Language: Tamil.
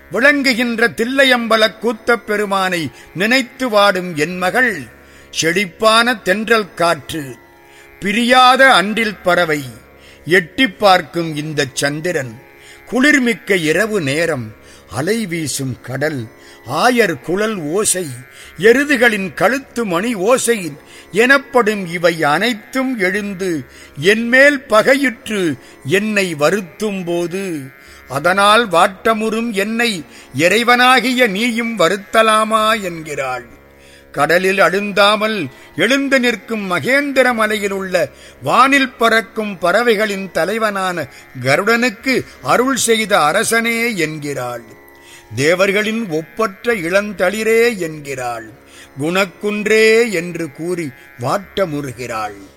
விளங்குகின்ற தில்லையம்பலக் கூத்தப் பெருமானை நினைத்து வாடும் என் மகள் செழிப்பான தென்றல் காற்று பிரியாத அன்றில் பறவை எட்டிப் பார்க்கும் இந்தச் சந்திரன் குளிர்மிக்க இரவு நேரம் அலை வீசும் கடல் ஆயர் குழல் ஓசை எருதுகளின் கழுத்து மணி ஓசை எனப்படும் இவை அனைத்தும் எழுந்து என்மேல் பகையுற்று என்னை வருத்தும் போது அதனால் வாட்டமுறும் என்னை இறைவனாகிய நீயும் வருத்தலாமா என்கிறாள் கடலில் அழுந்தாமல் எழுந்து நிற்கும் மகேந்திர மலையில் உள்ள வானில் பறக்கும் பறவைகளின் தலைவனான கருடனுக்கு அருள் செய்த அரசனே என்கிறாள் தேவர்களின் ஒப்பற்ற இளந்தளிரே என்கிறாள் குணக்குன்றே என்று கூறி வாட்டமுறுகிறாள்